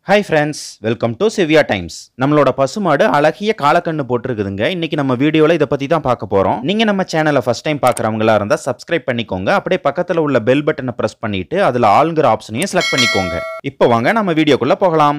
hi friends welcome to Siviya Times நம்மளோட பசுமாடு அழகிய காலக்கண்ணு போட்டிருக்குதுங்க இன்னைக்கு நம்ம வீடியோவில் இதை பற்றி தான் பார்க்க போகிறோம் நீங்கள் நம்ம சேனலை ஃபஸ்ட் டைம் பார்க்குறவங்களா இருந்தால் சப்ஸ்கிரைப் பண்ணிக்கோங்க அப்படியே பக்கத்தில் உள்ள பெல் பட்டனை ப்ரெஸ் பண்ணிட்டு அதில் ஆளுங்கிற ஆப்ஷனையும் செலக்ட் பண்ணிக்கோங்க இப்போ வாங்க நம்ம வீடியோக்குள்ளே போகலாம்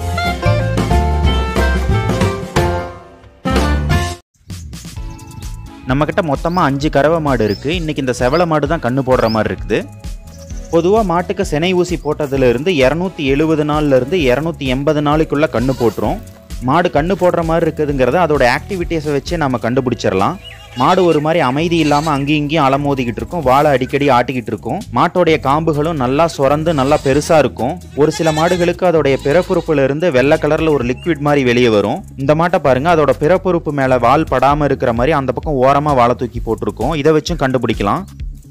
நம்மக்கிட்ட மொத்தமாக அஞ்சு கறவை மாடு இருக்குது இன்றைக்கி இந்த செவல மாடு தான் கண்ணு போடுற மாதிரி இருக்குது பொதுவாக மாட்டுக்கு சினை ஊசி போட்டதுலேருந்து இரநூத்தி எழுபது நாள்லேருந்து இரநூத்தி எண்பது நாளைக்குள்ளே கண்ணு போட்டுரும் மாடு கண்ணு போடுற மாதிரி இருக்குதுங்கிறத அதோட ஆக்டிவிட்டீஸை வச்சு நம்ம கண்டுபிடிச்சிடலாம் மாடு ஒரு மாதிரி அமைதி இல்லாமல் அங்கேயும் இங்கேயும் அலமோதிக்கிட்டு இருக்கும் வாழை அடிக்கடி ஆட்டிக்கிட்டு இருக்கும் மாட்டோடைய காம்புகளும் நல்லா சுரந்து நல்லா பெருசாக இருக்கும் ஒரு சில மாடுகளுக்கு அதோடைய பிறப்புறுப்புல இருந்து வெள்ளை கலரில் ஒரு லிக்விட் மாதிரி வெளியே வரும் இந்த மாட்டை பாருங்க அதோட பிறப்புறுப்பு மேலே வால் படாமல் இருக்கிற மாதிரி அந்த பக்கம் ஓரமாக வாழை தூக்கி போட்டிருக்கும் இதை வச்சும் கண்டுபிடிக்கலாம்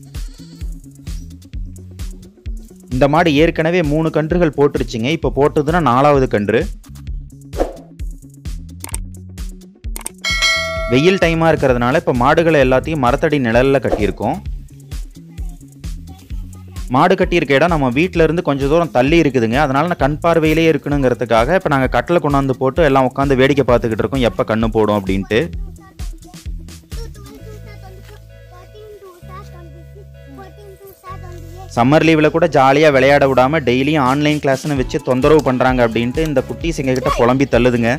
இந்த மாடு ஏற்கனவே மூணு கன்றுகள் போட்டுருச்சுங்க இப்போ போட்டதுன்னா நாலாவது கன்று வெயில் டைமாக இருக்கிறதுனால இப்போ மாடுகளை எல்லாத்தையும் மரத்தடி நிழலில் கட்டியிருக்கோம் மாடு கட்டியிருக்க இடம் நம்ம வீட்டில இருந்து கொஞ்சம் தூரம் தள்ளி இருக்குதுங்க அதனால நான் கண் பார்வையிலே இருக்கணுங்கிறதுக்காக இப்போ நாங்கள் கட்டில் கொண்டாந்து போட்டு எல்லாம் உட்காந்து வேடிக்கை பார்த்துக்கிட்டு இருக்கோம் எப்போ கண்ணு போடும் அப்படின்ட்டு சம்மர் லீவில் கூட ஜாலியாக விளையாட விடாமல் டெய்லியும் ஆன்லைன் கிளாஸ்னு வச்சு தொந்தரவு பண்ணுறாங்க அப்படின்ட்டு இந்த குட்டீஸ் எங்ககிட்ட புலம்பி தள்ளுதுங்க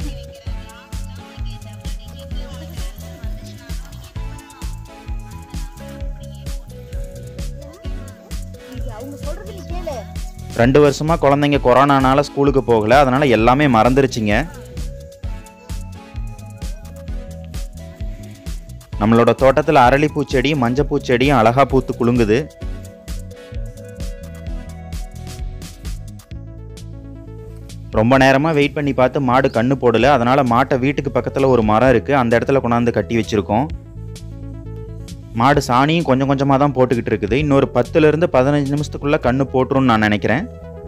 அவங்க சொல்றது நீ கேளு ரெண்டு வருஷமா குழந்தைங்க கொரோனானால ஸ்கூலுக்கு போகல அதனால எல்லாமே மறந்துருச்சுங்க நம்மளோட தோட்டத்தில் அரளிப்பூ செடியும் மஞ்சப்பூ செடியும் அழகா பூத்து குலுங்குது ரொம்ப நேரமாக வெயிட் பண்ணி பார்த்து மாடு கண்ணு போடல அதனால மாட்டை வீட்டுக்கு பக்கத்தில் ஒரு மரம் இருக்கு அந்த இடத்துல கொண்டாந்து கட்டி வச்சிருக்கோம் மாடு சாணியும் கொஞ்சம் கொஞ்சமாக தான் போட்டுக்கிட்டு இருக்குது இன்னொரு பத்துலேருந்து பதினஞ்சு நிமிஷத்துக்குள்ளே கண்ணு போட்டுருன்னு நான் நினைக்கிறேன்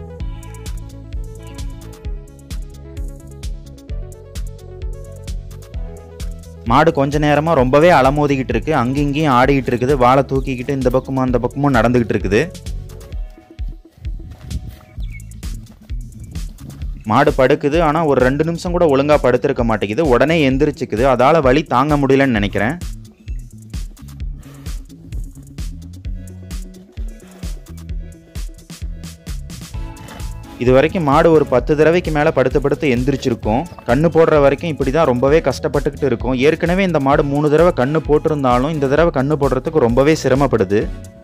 மாடு கொஞ்ச நேரமாக ரொம்பவே அலமோதிக்கிட்டு இருக்கு அங்கேயும் இங்கேயும் ஆடிக்கிட்டு இருக்குது வாழை தூக்கிக்கிட்டு இந்த பக்கமும் அந்த பக்கமும் நடந்துக்கிட்டு இருக்குது மாடு படுக்குது ஆனால் ஒரு ரெண்டு நிமிஷம் கூட ஒழுங்காக படுத்திருக்க மாட்டேங்குது உடனே எந்திரிச்சுக்குது அதால் வலி தாங்க முடியலன்னு நினைக்கிறேன் இது வரைக்கும் மாடு ஒரு பத்து தடவைக்கு மேலே படுத்து படுத்து எந்திரிச்சிருக்கும் கண்ணு போடுற வரைக்கும் இப்படி தான் ரொம்பவே கஷ்டப்பட்டுக்கிட்டு இருக்கும் ஏற்கனவே இந்த மாடு மூணு தடவை கண்ணு போட்டிருந்தாலும் இந்த தடவை கண்ணு போடுறதுக்கு ரொம்பவே சிரமப்படுது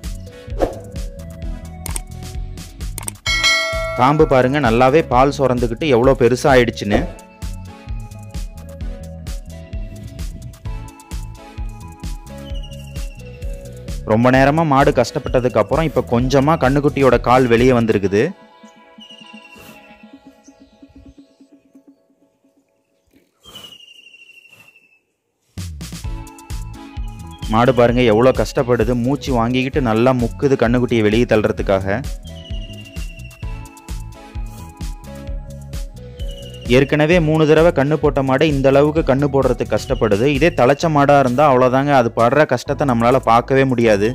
காம்பு பாருங்க நல்லாவே பால் சுரந்துக்கிட்டு எவ்வளோ பெருசாக ஆயிடுச்சுன்னு ரொம்ப நேரமாக மாடு கஷ்டப்பட்டதுக்கு அப்புறம் இப்போ கொஞ்சமாக கண்ணுக்குட்டியோட கால் வெளியே வந்திருக்குது மாடு பாருங்க எவ்வளோ கஷ்டப்படுது மூச்சு வாங்கிக்கிட்டு நல்லா முக்குது கண்ணுக்குட்டியை வெளியே தள்ளுறதுக்காக ஏற்கனவே மூணு தடவை கண்ணு போட்ட மாடு இந்த அளவுக்கு கண்ணு போடுறதுக்கு கஷ்டப்படுது இதே தலைச்ச மாடாக இருந்தால் அவ்வளோதாங்க அது படுற கஷ்டத்தை நம்மளால் பார்க்கவே முடியாது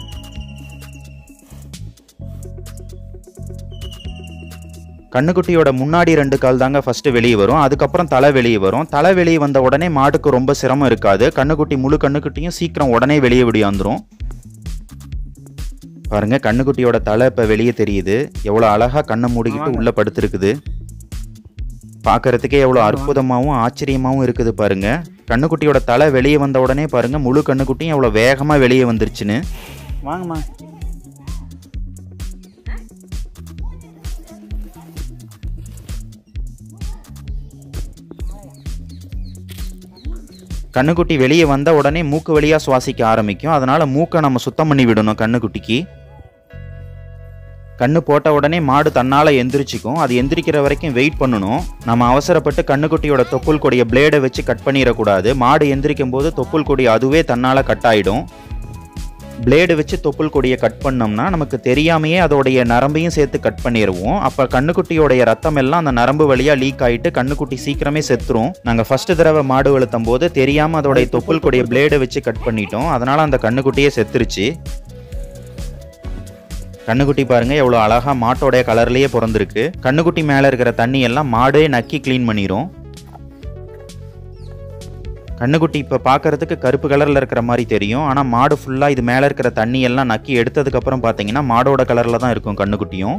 கண்ணுக்குட்டியோட முன்னாடி ரெண்டு கால் தாங்க ஃபஸ்ட்டு வெளியே வரும் அதுக்கப்புறம் தலை வெளியே வரும் தலை வெளியே வந்த உடனே மாட்டுக்கு ரொம்ப சிரமம் இருக்காது கண்ணுக்குட்டி முழு கண்ணுக்குட்டியும் சீக்கிரம் உடனே வெளியே விடியாந்துரும் பாருங்க கண்ணுக்குட்டியோட தலை இப்போ வெளியே தெரியுது எவ்வளோ அழகாக கண்ணை மூடிக்கிட்டு உள்ளே படுத்திருக்குது பார்க்கறதுக்கே எவ்வளோ அற்புதமாகவும் ஆச்சரியமாகவும் இருக்குது பாருங்க கண்ணுக்குட்டியோட தலை வெளியே வந்த உடனே பாருங்க முழு கண்ணுக்குட்டியும் எவ்வளோ வேகமாக வெளியே வந்துருச்சுன்னு வாங்கம்மா கண்ணுக்குட்டி வெளியே வந்த உடனே மூக்கு வழியாக சுவாசிக்க ஆரம்பிக்கும் அதனால மூக்கை நம்ம சுத்தம் பண்ணி விடணும் கண்ணுக்குட்டிக்கு கண்ணு போட்ட உடனே மாடு தன்னால் எந்திரிச்சிக்கும் அது எந்திரிக்கிற வரைக்கும் வெயிட் பண்ணணும் நம்ம அவசரப்பட்டு கண்ணுக்குட்டியோட தொப்புள் கொடியை பிளேடை வச்சு கட் பண்ணிடக்கூடாது மாடு எந்திரிக்கும் போது தொப்புள் கொடி அதுவே தன்னால் கட் ஆகிடும் பிளேடு வச்சு தொப்புள் கொடியை கட் பண்ணோம்னா நமக்கு தெரியாமையே அதோடைய நரம்பையும் சேர்த்து கட் பண்ணிடுவோம் அப்போ கண்ணுக்குட்டியோடைய ரத்தம் எல்லாம் அந்த நரம்பு வழியாக லீக் ஆகிட்டு கண்ணுக்குட்டி சீக்கிரமே செத்துரும் நாங்கள் ஃபர்ஸ்ட் தடவை மாடு வெளுத்தும் போது தெரியாமல் அதோடைய தொப்புள் கொடியை பிளேடை வச்சு கட் பண்ணிட்டோம் அதனால் அந்த கண்ணுக்குட்டியே செத்துருச்சு கண்ணுக்குட்டி பாருங்க எவ்வளோ அழகா மாட்டோடைய கலர்லயே பிறந்திருக்கு கண்ணுக்குட்டி மேலே இருக்கிற தண்ணி எல்லாம் மாடே நக்கி க்ளீன் பண்ணிரும் கண்ணுக்குட்டி இப்போ பார்க்கறதுக்கு கருப்பு கலரில் இருக்கிற மாதிரி தெரியும் ஆனால் மாடு ஃபுல்லாக இது மேலே இருக்கிற தண்ணி எல்லாம் நக்கி எடுத்ததுக்கப்புறம் பார்த்தீங்கன்னா மாடோட கலரில் தான் இருக்கும் கண்ணுக்குட்டியும்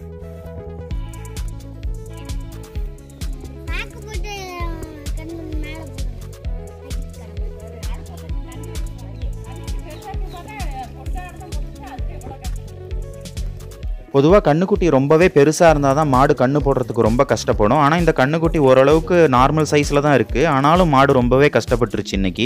பேக்கு போட்டு கண்ணு மேலே பொதுவாக கண்ணுக்குட்டி ரொம்பவே பெருசாக இருந்தால் தான் மாடு கண்ணு போடுறதுக்கு ரொம்ப கஷ்டப்படும் ஆனால் இந்த கண்ணுக்குட்டி ஓரளவுக்கு நார்மல் சைஸில் தான் இருக்குது ஆனாலும் மாடு ரொம்பவே கஷ்டப்பட்டுருச்சு இன்னைக்கு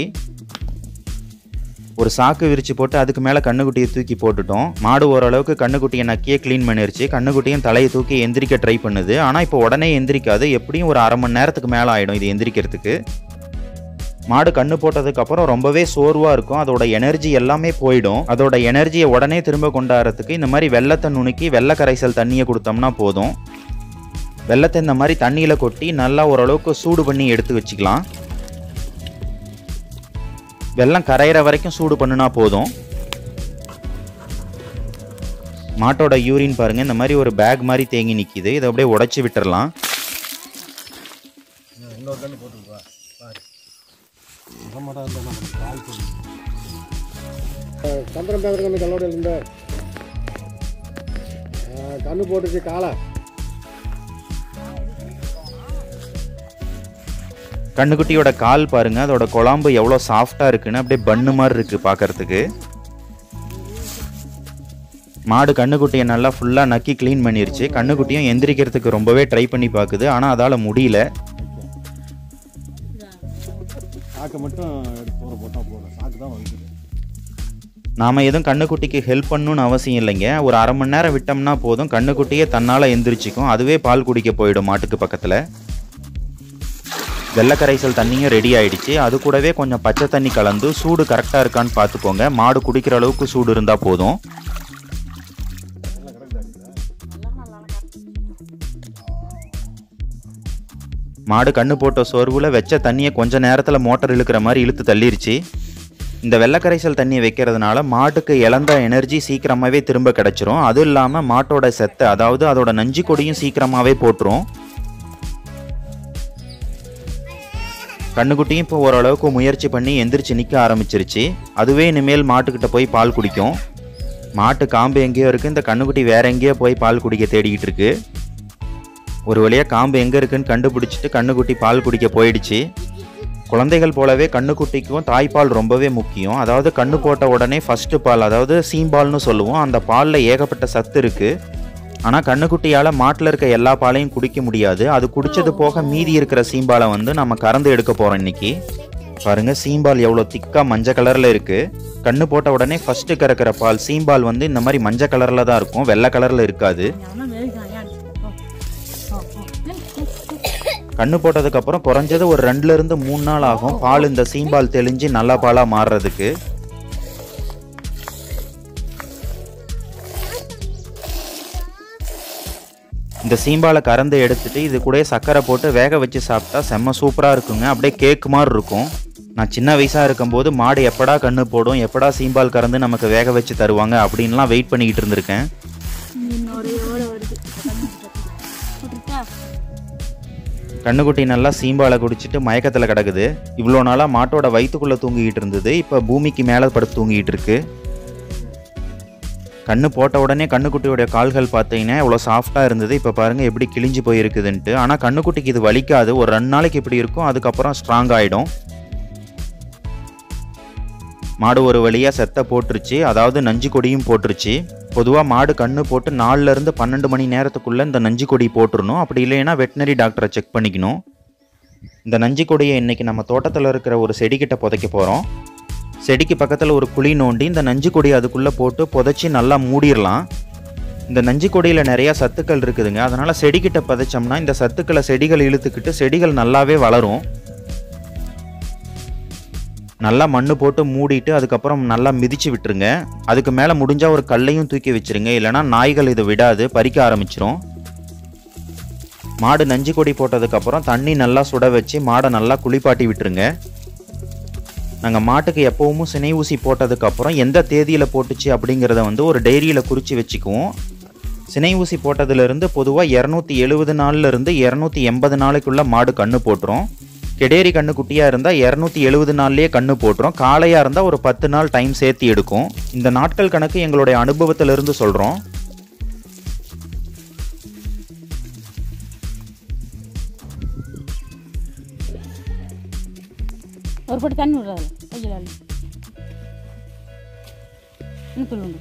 ஒரு சாக்கு விரிச்சு போட்டு அதுக்கு மேலே கண்ணுக்குட்டியை தூக்கி போட்டுட்டோம் மாடு ஓரளவுக்கு கண்ணுக்குட்டியை நக்கியே க்ளீன் பண்ணிருச்சு கண்ணுக்குட்டியும் தலையை தூக்கி எந்திரிக்க ட்ரை பண்ணுது ஆனால் இப்போ உடனே எந்திரிக்காது எப்படியும் ஒரு அரை மணி நேரத்துக்கு மேலே ஆகிடும் இது எந்திரிக்கிறதுக்கு மாடு கண்ணு போட்டதுக்கு அப்புறம் ரொம்பவே சோர்வாக இருக்கும் அதோட எனர்ஜி எல்லாமே போயிடும் அதோட எனர்ஜியை உடனே திரும்ப கொண்டாடுறதுக்கு இந்த மாதிரி வெள்ளத்தை நுணுக்கி வெள்ளை கரைசல் தண்ணியை கொடுத்தோம்னா போதும் வெள்ளத்தை இந்த மாதிரி தண்ணியில் கொட்டி நல்லா ஓரளவுக்கு சூடு பண்ணி எடுத்து வச்சுக்கலாம் வெள்ளம் கரையிற வரைக்கும் சூடு பண்ணுனா போதும் மாட்டோட யூரின் பாருங்க இந்த மாதிரி ஒரு பேக் மாதிரி தேங்கி நிற்கிது இதை அப்படியே உடைச்சி விட்டுறலாம் இன்னொரு கண்ணு போட்டுருப்பா பாரு முகமடா இருந்தால் நம்ம கால் பண்ணி சந்திரன் பேசுகிற கண்ணு கல்லோட இருந்த கண்ணு போட்டுச்சு காலை கண்ணுக்குட்டியோட கால் பாருங்க அதோட குழம்பு எவ்வளோ சாஃப்டாக இருக்குன்னு அப்படியே பண்ணு மாதிரி இருக்கு பார்க்கறதுக்கு மாடு கண்ணுக்குட்டியை நல்லா ஃபுல்லாக நக்கி க்ளீன் பண்ணிருச்சு கண்ணுக்குட்டியும் எந்திரிக்கிறதுக்கு ரொம்பவே ட்ரை பண்ணி பார்க்குது ஆனால் அதால் முடியல சாக்கை மட்டும் எடுத்து தூர போட்டால் போதும் சாக்கு தான் வந்துது நாம் எதுவும் கண்ணுக்குட்டிக்கு ஹெல்ப் பண்ணணும்னு அவசியம் இல்லைங்க ஒரு அரை மணி நேரம் விட்டோம்னா போதும் கண்ணுக்குட்டியே தன்னால் எந்திரிச்சிக்கும் அதுவே பால் குடிக்க போயிடும் மாட்டுக்கு பக்கத்தில் வெள்ளை கரைசல் தண்ணியும் ரெடி ஆயிடுச்சு அது கூடவே கொஞ்சம் பச்சை தண்ணி கலந்து சூடு கரெக்டாக இருக்கான்னு பார்த்துக்கோங்க மாடு குடிக்கிற அளவுக்கு சூடு இருந்தால் போதும் மாடு கண்ணு போட்ட சோர்வில் வச்ச தண்ணியை கொஞ்ச நேரத்தில் மோட்டார் இழுக்கிற மாதிரி இழுத்து தள்ளிருச்சு இந்த வெள்ளக்கரைசல் தண்ணியை வைக்கிறதுனால மாட்டுக்கு இழந்த எனர்ஜி சீக்கிரமாகவே திரும்ப கிடச்சிரும் அதுவும் இல்லாமல் மாட்டோட செத்தை அதாவது அதோட நஞ்சு கொடியும் சீக்கிரமாகவே போட்டுரும் கண்ணுக்குட்டியும் இப்போ ஓரளவுக்கு முயற்சி பண்ணி எந்திரிச்சு நிற்க ஆரம்பிச்சிருச்சு அதுவே இனிமேல் மாட்டுக்கிட்ட போய் பால் குடிக்கும் மாட்டு காம்பு எங்கேயோ இருக்குது இந்த கண்ணுக்குட்டி வேற எங்கேயோ போய் பால் குடிக்க தேடிக்கிட்டு இருக்கு ஒரு வழியாக காம்பு எங்கே இருக்குன்னு கண்டுபிடிச்சிட்டு கண்ணுக்குட்டி பால் குடிக்க போயிடுச்சு குழந்தைகள் போலவே கண்ணுக்குட்டிக்கும் தாய்ப்பால் ரொம்பவே முக்கியம் அதாவது கண்ணு போட்ட உடனே ஃபஸ்ட்டு பால் அதாவது சீம்பால்னு சொல்லுவோம் அந்த பாலில் ஏகப்பட்ட சத்து இருக்குது ஆனால் கண்ணுக்குட்டியால் மாட்டில் இருக்க எல்லா பாலையும் குடிக்க முடியாது அது குடிச்சது போக மீதி இருக்கிற சீம்பாலை வந்து நம்ம கறந்து எடுக்க போகிறோம் இன்னைக்கு பாருங்க சீம்பால் எவ்வளோ திக்காக மஞ்சள் கலரில் இருக்குது கண்ணு போட்ட உடனே ஃபஸ்ட்டு கறக்கிற பால் சீம்பால் வந்து இந்த மாதிரி மஞ்சள் கலரில் தான் இருக்கும் வெள்ளை கலரில் இருக்காது கண்ணு போட்டதுக்கு அப்புறம் குறைஞ்சது ஒரு ரெண்டுல இருந்து மூணு நாள் ஆகும் பால் இந்த சீம்பால் தெளிஞ்சு நல்ல பாலா மாறுறதுக்கு இந்த சீம்பாலை கறந்து எடுத்துட்டு இது கூட சர்க்கரை போட்டு வேக வச்சு சாப்பிட்டா செம்ம சூப்பராக இருக்குங்க அப்படியே கேக் மாதிரி இருக்கும் நான் சின்ன வயசாக இருக்கும்போது மாடு எப்படா கண்ணு போடும் எப்படா சீம்பால் கறந்து நமக்கு வேக வச்சு தருவாங்க அப்படின்லாம் வெயிட் பண்ணிக்கிட்டு இருந்திருக்கேன் இன்னொரு எவ்வளோ வருது போட்டுருக்கா கண்ணுக்குட்டி நல்லா சீம்பாலை குடிச்சிட்டு மயக்கத்தில் கிடக்குது இவ்வளோ நாளாக மாட்டோட வயிற்றுக்குள்ளே தூங்கிக்கிட்டு இருந்தது இப்போ பூமிக்கு மேலே படுத்து தூங்கிட்டு இருக்கு கண்ணு போட்ட உடனே கண்ணுக்குட்டியோடைய கால்கள் பார்த்தீங்கன்னா எவ்வளோ சாஃப்டாக இருந்தது இப்போ பாருங்கள் எப்படி கிழிஞ்சு போயிருக்குதுன்ட்டு ஆனால் கண்ணுக்குட்டிக்கு இது வலிக்காது ஒரு ரெண்டு நாளைக்கு இப்படி இருக்கும் அதுக்கப்புறம் ஸ்ட்ராங் ஆகிடும் மாடு ஒரு வழியாக செத்தை போட்டுருச்சு அதாவது நஞ்சு கொடியும் போட்டுருச்சு பொதுவாக மாடு கண்ணு போட்டு நாலுல இருந்து பன்னெண்டு மணி நேரத்துக்குள்ளே இந்த நஞ்சு கொடி போட்டுறணும் அப்படி இல்லைன்னா வெட்டினரி டாக்டரை செக் பண்ணிக்கணும் இந்த நஞ்சு கொடியை இன்னைக்கு நம்ம தோட்டத்தில் இருக்கிற ஒரு செடிக்கிட்ட புதைக்க போகிறோம் செடிக்கு பக்கத்தில் ஒரு குழி நோண்டி இந்த நஞ்சு கொடி அதுக்குள்ளே போட்டு புதைச்சி நல்லா மூடிடலாம் இந்த நஞ்சு கொடியில் நிறையா சத்துக்கள் இருக்குதுங்க அதனால் செடிக்கிட்ட புதைச்சோம்னா இந்த சத்துக்களை செடிகள் இழுத்துக்கிட்டு செடிகள் நல்லாவே வளரும் நல்லா மண்ணு போட்டு மூடிட்டு அதுக்கப்புறம் நல்லா மிதிச்சு விட்டுருங்க அதுக்கு மேலே முடிஞ்சால் ஒரு கல்லையும் தூக்கி வச்சிருங்க இல்லைன்னா நாய்கள் இதை விடாது பறிக்க ஆரம்பிச்சிரும் மாடு நஞ்சு கொடி போட்டதுக்கப்புறம் தண்ணி நல்லா சுட வச்சு மாடை நல்லா குளிப்பாட்டி விட்டுருங்க நாங்கள் மாட்டுக்கு எப்போவும் சினை ஊசி போட்டதுக்கப்புறம் எந்த தேதியில் போட்டுச்சு அப்படிங்கிறத வந்து ஒரு டைரியில் குறித்து வச்சுக்குவோம் சினை ஊசி போட்டதுலேருந்து பொதுவாக இரநூத்தி எழுபது நாள்லேருந்து இரநூத்தி எண்பது நாளைக்குள்ளே மாடு கண்ணு போட்டுரும் கெடேரி கண்ணு குட்டியாக இருந்தால் இரநூத்தி எழுபது நாள்லேயே கண்ணு போட்டுரும் காளையாக இருந்தால் ஒரு பத்து நாள் டைம் சேர்த்து எடுக்கும் இந்த நாட்கள் கணக்கு எங்களுடைய அனுபவத்திலிருந்து சொல்கிறோம் ஒரு படி தண்ணி விடுறாரு கையில் அள்ளி இன்னும் துள்ளுண்டு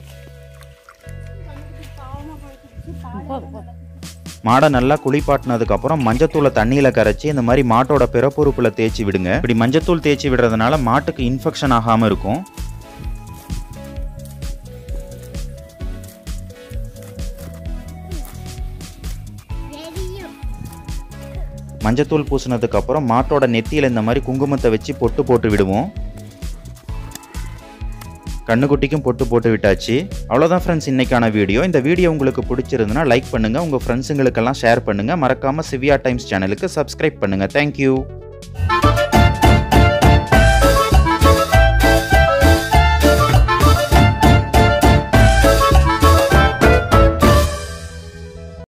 போதும் போதும் மாடை நல்லா குளிப்பாட்டினதுக்கப்புறம் மஞ்சத்தூளை தண்ணியில் கரைச்சி இந்த மாதிரி மாட்டோட பிறப்புறுப்பில் தேய்ச்சி விடுங்க இப்படி மஞ்சத்தூள் தேய்ச்சி விடுறதுனால மாட்டுக்கு இன்ஃபெக்ஷன் ஆகாமல் இருக்கும் தெரியும் மஞ்சத்தூள் பூசினதுக்கப்புறம் மாட்டோட நெத்தியில் இந்த மாதிரி குங்குமத்தை வச்சு பொட்டு போட்டு விடுவோம் கண்ணுக்குட்டிக்கும் பொட்டு போட்டு விட்டாச்சு அவ்வளோதான் ஃப்ரெண்ட்ஸ் இன்னைக்கான வீடியோ இந்த வீடியோ உங்களுக்கு பிடிச்சிருந்துன்னா லைக் பண்ணுங்கள் உங்கள் ஃப்ரெண்ட்ஸுங்களுக்கெல்லாம் ஷேர் பண்ணுங்கள் மறக்காமல் சிவியா டைம்ஸ் சேனலுக்கு சப்ஸ்கிரைப் பண்ணுங்கள் தேங்க்யூ